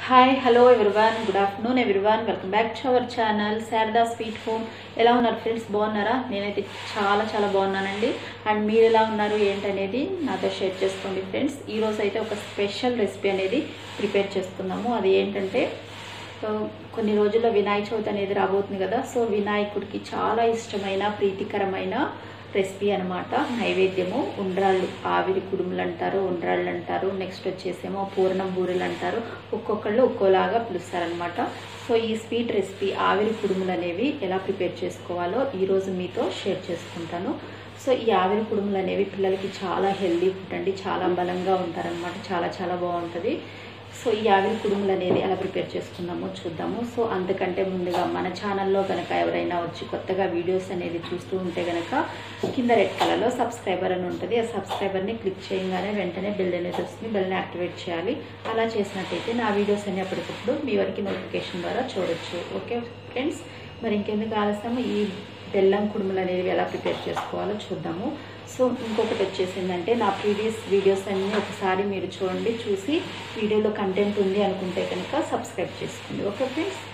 hi hello everyone good afternoon everyone welcome back to our channel Sharada sweet home ఎలా ఉన్నారు friends బాగున్నారా నేనైతే చాలా చాలా బాగున్నానండి అండ్ మీరు ఎలా ఉన్నారు ఏంటనేది నాతో షేర్ చేసుకోండి ఫ్రెండ్స్ ఈరోజు అయితే ఒక స్పెషల్ రెసిపీ అనేది ప్రిపేర్ చేస్తున్నాము అది ఏంటంటే సో కొన్ని రోజుల్లో వినాయక చవితి అనేది రాబోతుంది కదా సో వినాయకుడికి చాలా ఇష్టమైన ప్రీతికరమైన రెసిపీ అనమాట నైవేద్యము ఉండ్రాళ్ళు ఆవిరి కుడుములు అంటారు ఉండ్రాళ్ళు అంటారు నెక్స్ట్ వచ్చేసేమో పూర్ణం బూరెలు అంటారు ఒక్కొక్కళ్ళు ఒక్కోలాగా పిలుస్తారనమాట సో ఈ స్వీట్ రెసిపీ ఆవిరి కుడుములు అనేవి ఎలా ప్రిపేర్ చేసుకోవాలో ఈరోజు మీతో షేర్ చేసుకుంటాను సో ఈ ఆవిరి కుడుములు అనేవి పిల్లలకి చాలా హెల్దీ ఫుడ్ అండి చాలా బలంగా ఉంటారనమాట చాలా చాలా బాగుంటుంది సో ఈ ఆవిరి కుడుములు అనేది ఎలా ప్రిపేర్ చేసుకుందామో చూద్దాము సో అంతకంటే ముందుగా మన ఛానల్లో కనుక ఎవరైనా వచ్చి కొత్తగా వీడియోస్ అనేది చూస్తూ ఉంటే కనుక కింద రెడ్ కలర్లో సబ్స్క్రైబర్ అని ఉంటుంది ఆ సబ్స్క్రైబర్ని క్లిక్ చేయగానే వెంటనే బెల్ అనేది వస్తుంది బెల్ని యాక్టివేట్ చేయాలి అలా చేసినట్టయితే నా వీడియోస్ అన్ని అప్పటికప్పుడు మీ వరకు నోటిఫికేషన్ ద్వారా చూడొచ్చు ఓకే ఫ్రెండ్స్ మరి ఇంకెందుకు ఆలస్యం ఈ బెల్లం కుడుములు అనేవి ఎలా ప్రిపేర్ చేసుకోవాలో చూద్దాము సో ఇంకొకటి వచ్చేసిందంటే నా ప్రీవియస్ వీడియోస్ అన్నీ ఒకసారి మీరు చూడండి చూసి వీడియోలో కంటెంట్ ఉంది అనుకుంటే కనుక సబ్స్క్రైబ్ చేసుకోండి ఓకే ఫ్రెండ్స్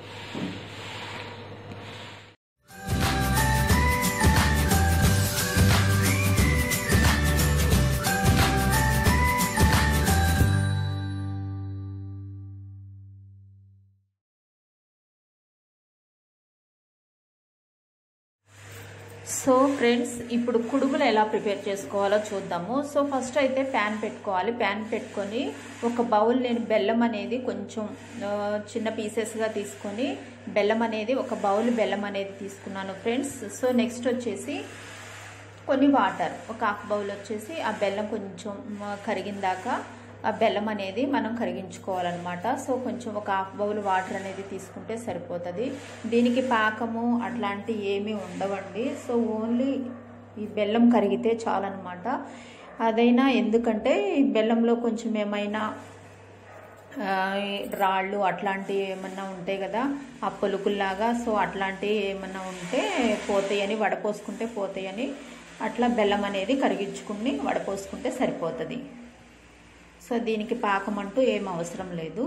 సో ఫ్రెండ్స్ ఇప్పుడు కుడుములు ఎలా ప్రిపేర్ చేసుకోవాలో చూద్దాము సో ఫస్ట్ అయితే ప్యాన్ పెట్టుకోవాలి ప్యాన్ పెట్టుకొని ఒక బౌల్ నేను బెల్లం అనేది కొంచెం చిన్న పీసెస్గా తీసుకొని బెల్లం అనేది ఒక బౌల్ బెల్లం అనేది తీసుకున్నాను ఫ్రెండ్స్ సో నెక్స్ట్ వచ్చేసి కొన్ని వాటర్ ఒక హాఫ్ బౌల్ వచ్చేసి ఆ బెల్లం కొంచెం కరిగిన దాకా ఆ బెల్లం అనేది మనం కరిగించుకోవాలన్నమాట సో కొంచెం ఒక హాఫ్ బౌల్ వాటర్ అనేది తీసుకుంటే సరిపోతుంది దీనికి పాకము అట్లాంటి ఏమీ ఉండవండి సో ఓన్లీ ఈ బెల్లం కరిగితే చాలన్నమాట అదైనా ఎందుకంటే ఈ బెల్లంలో కొంచెం ఏమైనా రాళ్ళు అట్లాంటివి ఏమన్నా ఉంటాయి కదా ఆ పొలుకుల్లాగా సో అట్లాంటివి ఏమన్నా ఉంటే పోతాయని వడపోసుకుంటే పోతాయని అట్లా బెల్లం అనేది కరిగించుకుని వడపోసుకుంటే సరిపోతుంది సో దీనికి పాకం అంటూ ఏం అవసరం లేదు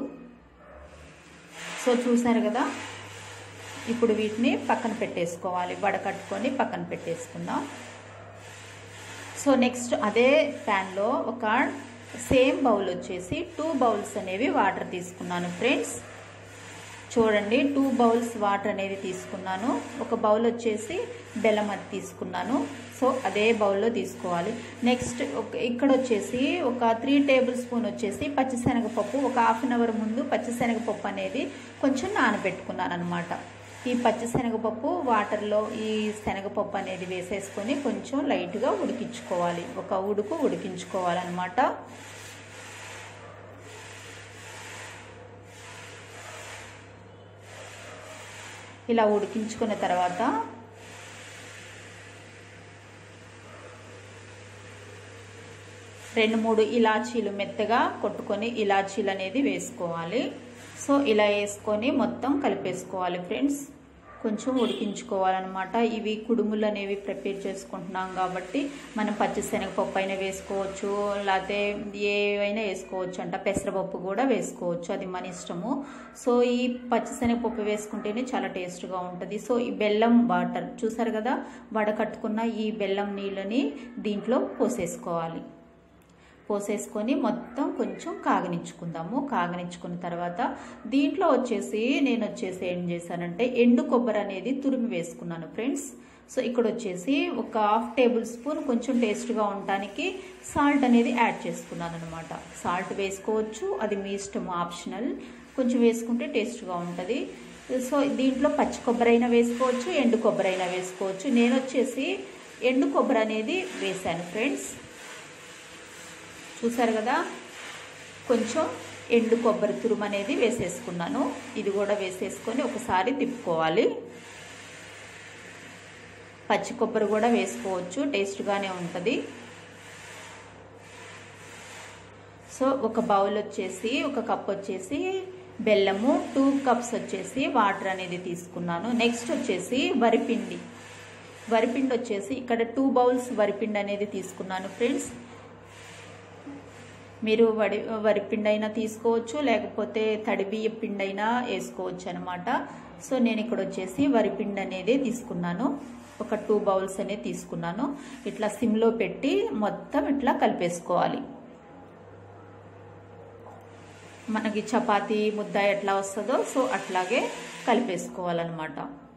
సో చూసారు కదా ఇప్పుడు వీటిని పక్కన పెట్టేసుకోవాలి వడకట్టుకొని పక్కన పెట్టేసుకుందాం సో నెక్స్ట్ అదే ప్యాన్లో ఒక సేమ్ బౌల్ వచ్చేసి టూ బౌల్స్ అనేవి వాటర్ తీసుకున్నాను ఫ్రెండ్స్ చూడండి టూ బౌల్స్ వాటర్ అనేది తీసుకున్నాను ఒక బౌల్ వచ్చేసి బెల్లం అది తీసుకున్నాను సో అదే బౌల్లో తీసుకోవాలి నెక్స్ట్ ఇక్కడ వచ్చేసి ఒక త్రీ టేబుల్ స్పూన్ వచ్చేసి పచ్చిశనగపప్పు ఒక హాఫ్ అన్ అవర్ ముందు పచ్చిశనగపప్పు అనేది కొంచెం నానబెట్టుకున్నాను అనమాట ఈ పచ్చిశనగపప్పు వాటర్లో ఈ శనగపప్పు అనేది వేసేసుకొని కొంచెం లైట్గా ఉడికించుకోవాలి ఒక ఉడుకు ఉడికించుకోవాలన్నమాట ఇలా ఉడికించుకున్న తర్వాత రెండు మూడు ఇలాచీలు మెత్తగా కొట్టుకొని ఇలాచీలు అనేది వేసుకోవాలి సో ఇలా వేసుకొని మొత్తం కలిపేసుకోవాలి ఫ్రెండ్స్ కొంచెం ఉడికించుకోవాలన్నమాట ఇవి కుడుములు అనేవి ప్రిపేర్ చేసుకుంటున్నాం కాబట్టి మనం పచ్చిశనగపప్పు అయినా వేసుకోవచ్చు లేకపోతే ఏవైనా వేసుకోవచ్చు అంట పెసరపప్పు కూడా వేసుకోవచ్చు అది మన ఇష్టము సో ఈ పచ్చిశనగపప్పు వేసుకుంటేనే చాలా టేస్ట్గా ఉంటుంది సో ఈ బెల్లం వాటర్ చూసారు కదా వడకట్టుకున్న ఈ బెల్లం నీళ్ళని దీంట్లో పోసేసుకోవాలి పోసేసుకొని మొత్తం కొంచెం కాగనిచ్చుకుందాము కాగనిచ్చుకున్న తర్వాత దీంట్లో వచ్చేసి నేను వచ్చేసి ఏం చేశానంటే ఎండు కొబ్బరి అనేది తురిమి వేసుకున్నాను ఫ్రెండ్స్ సో ఇక్కడ వచ్చేసి ఒక హాఫ్ టేబుల్ స్పూన్ కొంచెం టేస్ట్గా ఉండటానికి సాల్ట్ అనేది యాడ్ చేసుకున్నాను అనమాట సాల్ట్ వేసుకోవచ్చు అది మీ ఇష్టం ఆప్షనల్ కొంచెం వేసుకుంటే టేస్ట్గా ఉంటుంది సో దీంట్లో పచ్చి కొబ్బరి అయినా వేసుకోవచ్చు ఎండు కొబ్బరి అయినా వేసుకోవచ్చు నేను వచ్చేసి ఎండు కొబ్బరి అనేది వేశాను ఫ్రెండ్స్ చూసారు కదా కొంచెం ఎండు కొబ్బరి తురుము అనేది వేసేసుకున్నాను ఇది కూడా వేసేసుకొని ఒకసారి తిప్పుకోవాలి పచ్చి కొబ్బరి కూడా వేసుకోవచ్చు టేస్ట్గానే ఉంటుంది సో ఒక బౌల్ వచ్చేసి ఒక కప్ వచ్చేసి బెల్లము టూ కప్స్ వచ్చేసి వాటర్ అనేది తీసుకున్నాను నెక్స్ట్ వచ్చేసి వరిపిండి వరిపిండి వచ్చేసి ఇక్కడ టూ బౌల్స్ వరిపిండి అనేది తీసుకున్నాను ఫ్రెండ్స్ మీరు వడి వరిపిండి అయినా తీసుకోవచ్చు లేకపోతే తడి బియ్య పిండి అయినా వేసుకోవచ్చు అనమాట సో నేను ఇక్కడ వచ్చేసి వరిపిండి అనేది తీసుకున్నాను ఒక టూ బౌల్స్ అనేది తీసుకున్నాను ఇట్లా సిమ్లో పెట్టి మొత్తం ఇట్లా కలిపేసుకోవాలి మనకి చపాతీ ముద్ద ఎట్లా వస్తుందో సో అట్లాగే కలిపేసుకోవాలన్నమాట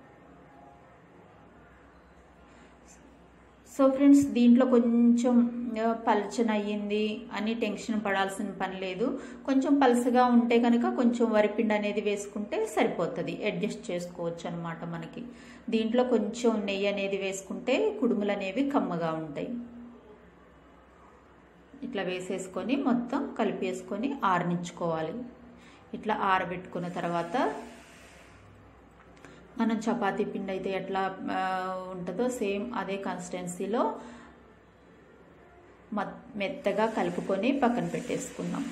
సో ఫ్రెండ్స్ దీంట్లో కొంచెం పలచన అయ్యింది అని టెన్షన్ పడాల్సిన పని లేదు కొంచెం పలసగా ఉంటే కనుక కొంచెం వరిపిండి అనేది వేసుకుంటే సరిపోతుంది అడ్జస్ట్ చేసుకోవచ్చు అనమాట మనకి దీంట్లో కొంచెం నెయ్యి అనేది వేసుకుంటే కుడుములు అనేవి కమ్మగా ఉంటాయి ఇట్లా వేసేసుకొని మొత్తం కలిపేసుకొని ఆరనించుకోవాలి ఇట్లా ఆరబెట్టుకున్న తర్వాత మనం చపాతీ పిండి అయితే ఎట్లా ఉంటుందో సేమ్ అదే కన్సిస్టెన్సీలో మెత్తగా కలుపుకొని పక్కన పెట్టేసుకుందాం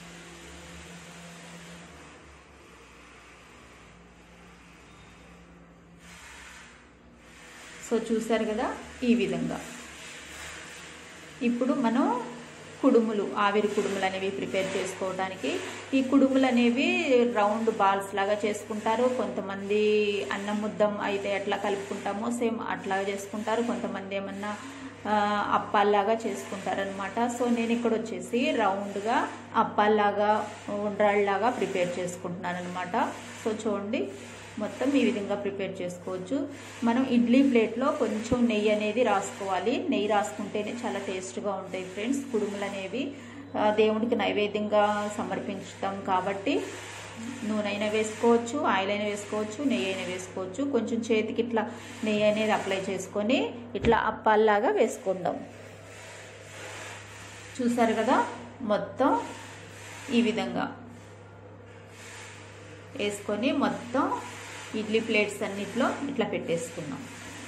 సో చూసారు కదా ఈ విధంగా ఇప్పుడు మనం కుడుములు ఆవిరి కుడుములు అనేవి ప్రిపేర్ చేసుకోవడానికి ఈ కుడుములు అనేవి రౌండ్ బాల్స్ లాగా చేసుకుంటారు కొంతమంది అన్నం ముద్దం అయితే ఎట్లా కలుపుకుంటామో సేమ్ అట్లా చేసుకుంటారు కొంతమంది ఏమన్నా అప్పాల్లాగా చేసుకుంటారనమాట సో నేను ఇక్కడ వచ్చేసి రౌండ్గా అప్పాల్లాగా ఉండ్రాళ్ళలాగా ప్రిపేర్ చేసుకుంటున్నాను అనమాట సో చూడండి మొత్తం ఈ విధంగా ప్రిపేర్ చేసుకోవచ్చు మనం ఇడ్లీ ప్లేట్లో కొంచెం నెయ్యి అనేది రాసుకోవాలి నెయ్యి రాసుకుంటేనే చాలా టేస్ట్గా ఉంటాయి ఫ్రెండ్స్ కుడుములు అనేవి దేవుడికి నైవేద్యంగా సమర్పించుతాం కాబట్టి నూనె అయినా వేసుకోవచ్చు ఆయిల్ అయినా వేసుకోవచ్చు నెయ్యి అయినా వేసుకోవచ్చు కొంచెం చేతికి ఇట్లా నెయ్యి అనేది అప్లై చేసుకొని ఇట్లా అప్పాల్లాగా వేసుకుందాం చూసారు కదా మొత్తం ఈ విధంగా వేసుకొని మొత్తం ఇడ్లీ ప్లేట్స్ అన్నిట్లో ఇట్లా పెట్టేసుకున్నాం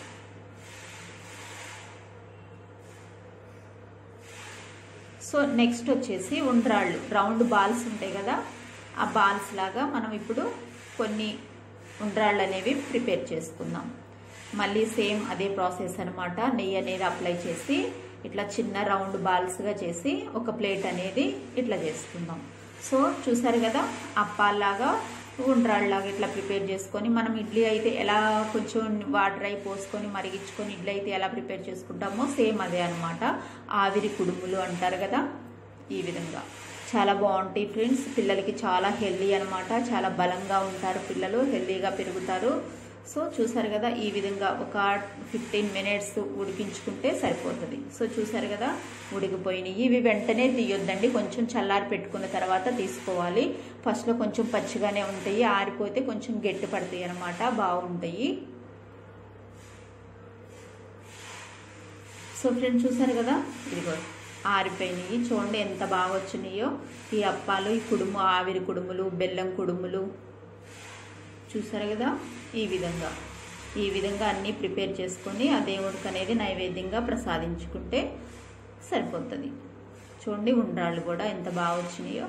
సో నెక్స్ట్ వచ్చేసి ఉండ్రాళ్ళు రౌండ్ బాల్స్ ఉంటాయి కదా ఆ బాల్స్ లాగా మనం ఇప్పుడు కొన్ని ఉండ్రాళ్ళు అనేవి ప్రిపేర్ చేసుకుందాం మళ్ళీ సేమ్ అదే ప్రాసెస్ అనమాట నెయ్యి అనేది అప్లై చేసి ఇట్లా చిన్న రౌండ్ బాల్స్గా చేసి ఒక ప్లేట్ అనేది ఇట్లా చేసుకుందాం సో చూసారు కదా అప్పాల్లాగా ఉండ్రాళ్ళలాగా ఇట్లా ప్రిపేర్ చేసుకొని మనం ఇడ్లీ అయితే ఎలా కొంచెం వాటర్ అయి పోసుకొని మరిగించుకొని ఇడ్లీ అయితే ఎలా ప్రిపేర్ చేసుకుంటామో సేమ్ అదే అనమాట ఆవిరి కుడుములు అంటారు కదా ఈ విధంగా చాలా బాగుంటాయి ఫ్రెండ్స్ పిల్లలకి చాలా హెల్దీ అనమాట చాలా బలంగా ఉంటారు పిల్లలు హెల్దీగా పెరుగుతారు సో చూసారు కదా ఈ విధంగా ఒక ఫిఫ్టీన్ మినిట్స్ ఉడికించుకుంటే సరిపోతుంది సో చూసారు కదా ఉడికిపోయినాయి ఇవి వెంటనే తీయొద్దండి కొంచెం చల్లారి పెట్టుకున్న తర్వాత తీసుకోవాలి ఫస్ట్లో కొంచెం పచ్చిగానే ఉంటాయి ఆరిపోతే కొంచెం గట్టి పడతాయి అనమాట బాగుంటాయి సో ఫ్రెండ్స్ చూసారు కదా ఇదిగో ఆరిపోయినాయి చూడండి ఎంత బాగా వచ్చినాయో ఈ అప్పాలు ఈ కుడుము ఆవిరి కుడుములు బెల్లం కుడుములు చూసారు కదా ఈ విధంగా ఈ విధంగా అన్నీ ప్రిపేర్ చేసుకొని ఆ దేవుడికి అనేది నైవేద్యంగా ప్రసాదించుకుంటే సరిపోతుంది చూడండి ఉండ్రాళ్ళు కూడా ఎంత బాగా వచ్చినాయో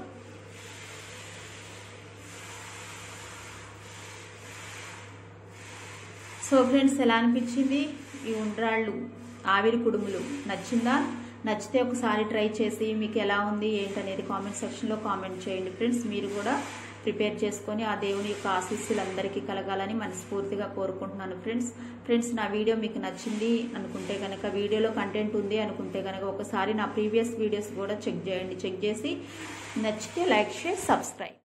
సో ఫ్రెండ్స్ ఎలా అనిపించింది ఈ ఉండ్రాళ్ళు ఆవిరి కుడుములు నచ్చిందా నచ్చితే ఒకసారి ట్రై చేసి మీకు ఎలా ఉంది ఏంటనేది కామెంట్ సెక్షన్లో కామెంట్ చేయండి ఫ్రెండ్స్ మీరు కూడా ప్రిపేర్ చేసుకొని ఆ దేవుని యొక్క ఆశీస్సులు అందరికీ కలగాలని మనస్ఫూర్తిగా కోరుకుంటున్నాను ఫ్రెండ్స్ ఫ్రెండ్స్ నా వీడియో మీకు నచ్చింది అనుకుంటే కనుక వీడియోలో కంటెంట్ ఉంది అనుకుంటే కనుక ఒకసారి నా ప్రీవియస్ వీడియోస్ కూడా చెక్ చేయండి చెక్ చేసి నచ్చితే లైక్ షేర్ సబ్స్క్రైబ్